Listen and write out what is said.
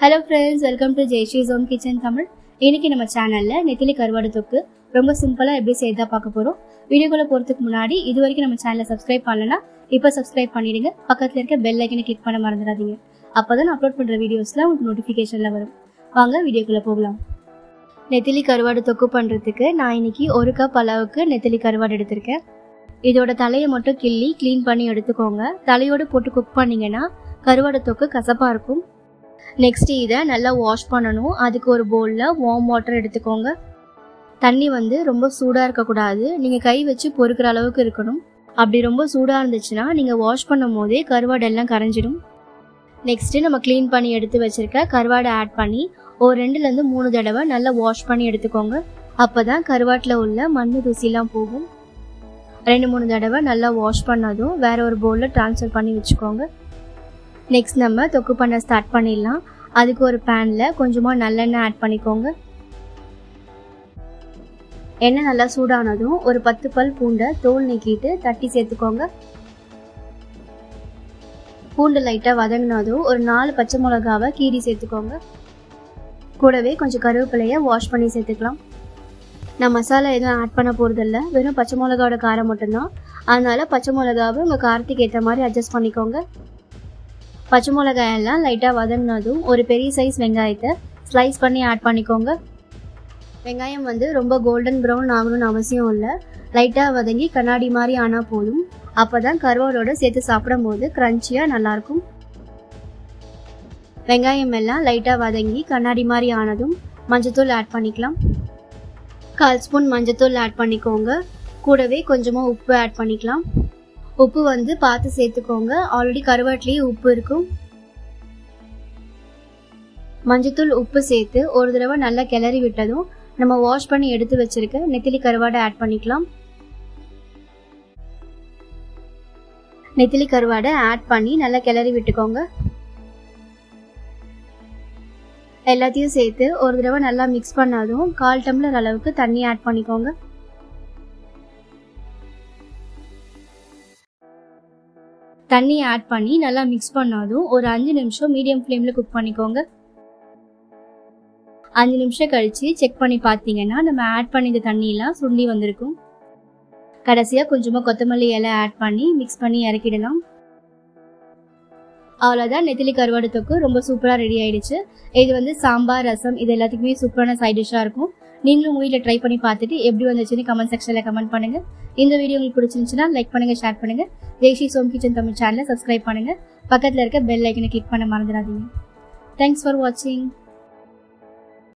hello friends welcome to Jayashree zone kitchen Tamil இன்னைக்கு நம்ம சேனல்ல நெத்திலி கருவாடு தொக்கு ரொம்ப சிம்பிளா எப்படி செய்தா பார்க்க போறோம் வீடியோக்குள்ள போறதுக்கு முன்னாடி இது வரைக்கும் நம்ம சேனலை சப்ஸ்கிரைப் பண்ணலனா இப்போ சப்ஸ்கிரைப் பண்ணிடுங்க பக்கத்துல இருக்க பெல் ஐக்கனை கிளிக் பண்ண மறந்துடாதீங்க அப்பதான் நான் அப்லோட் பண்ற வீடியோஸ்ல உங்களுக்கு நோட்டிஃபிகேஷன்ல வரும் வாங்க வீடியோக்குள்ள போகலாம் நெத்திலி கருவாடு தொக்கு பண்றதுக்கு நான் இன்னைக்கு ஒரு கப் அளவுக்கு நெத்திலி கருவாடு எடுத்திருக்கேன் இதோட தலையை மட்டும் கிள்ளி க்ளீன் பண்ணி எடுத்துக்கோங்க தலையோடு போட்டு குக் பண்ணீங்கன்னா கருவாடு தொக்கு கசப்பா இருக்கும் நெக்ஸ்ட் இதை நல்லா வாஷ் பண்ணணும் அதுக்கு ஒரு பவுலில் வார்ம் வாட்டர் எடுத்துக்கோங்க தண்ணி வந்து ரொம்ப சூடாக இருக்கக்கூடாது நீங்கள் கை வச்சு பொறுக்கிற அளவுக்கு இருக்கணும் அப்படி ரொம்ப சூடாக இருந்துச்சுன்னா நீங்கள் வாஷ் பண்ணும் போதே கருவாடு எல்லாம் கரைஞ்சிடும் நெக்ஸ்ட்டு நம்ம க்ளீன் பண்ணி எடுத்து வச்சிருக்க கருவாடை ஆட் பண்ணி ஒரு ரெண்டுலேருந்து மூணு தடவை நல்லா வாஷ் பண்ணி எடுத்துக்கோங்க அப்போ தான் கருவாட்டில் உள்ள மண் தூசிலாம் போகும் ரெண்டு மூணு தடவை நல்லா வாஷ் பண்ணதும் வேற ஒரு பவுலில் ட்ரான்ஸ்ஃபர் பண்ணி வச்சுக்கோங்க நெக்ஸ்ட் நம்ம தொக்கு பண்ண ஸ்டார்ட் பண்ணிடலாம் அதுக்கு ஒரு பேனில் கொஞ்சமாக நல்லெண்ணெய் ஆட் பண்ணிக்கோங்க எண்ணெய் நல்லா சூடானதும் ஒரு பத்து பல் பூண்டை தோல் நீக்கிட்டு தட்டி சேர்த்துக்கோங்க பூண்டு லைட்டாக வதங்கினதும் ஒரு நாலு பச்சை மிளகாவை கீரி சேர்த்துக்கோங்க கூடவே கொஞ்சம் கருவேப்பிலையை வாஷ் பண்ணி சேர்த்துக்கலாம் நான் மசாலா எதுவும் ஆட் பண்ண போகிறதில்ல வெறும் பச்சை மிளகாவோட காரம் மட்டும்தான் அதனால பச்சை மிளகாவை உங்கள் காரத்துக்கு ஏற்ற மாதிரி அட்ஜஸ்ட் பண்ணிக்கோங்க பச்சை மிளகாய் எல்லாம் லைட்டாக வதங்கினதும் ஒரு பெரிய சைஸ் வெங்காயத்தை ஸ்லைஸ் பண்ணி ஆட் பண்ணிக்கோங்க வெங்காயம் வந்து ரொம்ப கோல்டன் ப்ரௌன் ஆகணும்னு அவசியம் இல்லை லைட்டாக வதங்கி கண்ணாடி மாதிரி ஆனால் போதும் அப்போ தான் கருவாடோட சேர்த்து சாப்பிடும் போது க்ரன்ச்சியாக நல்லாயிருக்கும் வெங்காயம் எல்லாம் லைட்டாக வதங்கி கண்ணாடி மாதிரி ஆனதும் மஞ்சத்தூள் ஆட் பண்ணிக்கலாம் கால் ஸ்பூன் மஞ்சத்தூள் ஆட் பண்ணிக்கோங்க கூடவே கொஞ்சமாக உப்பு ஆட் பண்ணிக்கலாம் உப்பு வந்து பார்த்து சேர்த்துக்கோங்க ஆல்ரெடி கருவாட்டிலேயே உப்பு இருக்கும் மஞ்சத்தூள் உப்பு சேர்த்து ஒரு தடவை நல்லா கிளறி விட்டதும் நம்ம வாஷ் பண்ணி எடுத்து வச்சிருக்க நெத்திலி கருவாடை ஆட் பண்ணிக்கலாம் நெத்திலி கருவாடை ஆட் பண்ணி நல்லா கிளறி விட்டுக்கோங்க எல்லாத்தையும் சேர்த்து ஒரு தடவை நல்லா மிக்ஸ் பண்ணாதும் கால் டம்ளர் அளவுக்கு தண்ணி ஆட் பண்ணிக்கோங்க தண்ணி ஆட் பண்ணி நல்லா மிக்ஸ் பண்ணாதும் ஒரு அஞ்சு நிமிஷம் மீடியம் ஃப்ளேமில் குக் பண்ணிக்கோங்க அஞ்சு நிமிஷம் கழித்து செக் பண்ணி பார்த்தீங்கன்னா நம்ம ஆட் பண்ணிய தண்ணியெலாம் சுண்டி வந்திருக்கும் கடைசியாக கொஞ்சமாக கொத்தமல்லி இலை ஆட் பண்ணி மிக்ஸ் பண்ணி இறக்கிடலாம் அவ்வளோதான் நெத்திலி கருவாடு தொக்கு ரொம்ப சூப்பராக ரெடி ஆயிடுச்சு இது வந்து சாம்பார் ரசம் இது எல்லாத்துக்குமே சூப்பரான சைட் டிஷ்ஷாக இருக்கும் நீங்களும் உங்கள் வீட்டில் ட்ரை பண்ணி பார்த்துட்டு எப்படி வந்துச்சுன்னு கமெண்ட் செக்ஷனில் கமெண்ட் பண்ணுங்கள் இந்த வீடியோ உங்களுக்கு பிடிச்சிருந்துச்சுன்னா லைக் பண்ணுங்கள் ஷேர் பண்ணுங்கள் ஜெய்ஸ்ரீ சோம் கிச்சன் தமிழ் சேனலை சப்ஸ்கிரைப் பண்ணுங்கள் பக்கத்தில் இருக்க பெல் ஐக்கனை கிளிக் பண்ண மறந்துடாதீங்க தேங்க்ஸ் ஃபார் வாட்சிங்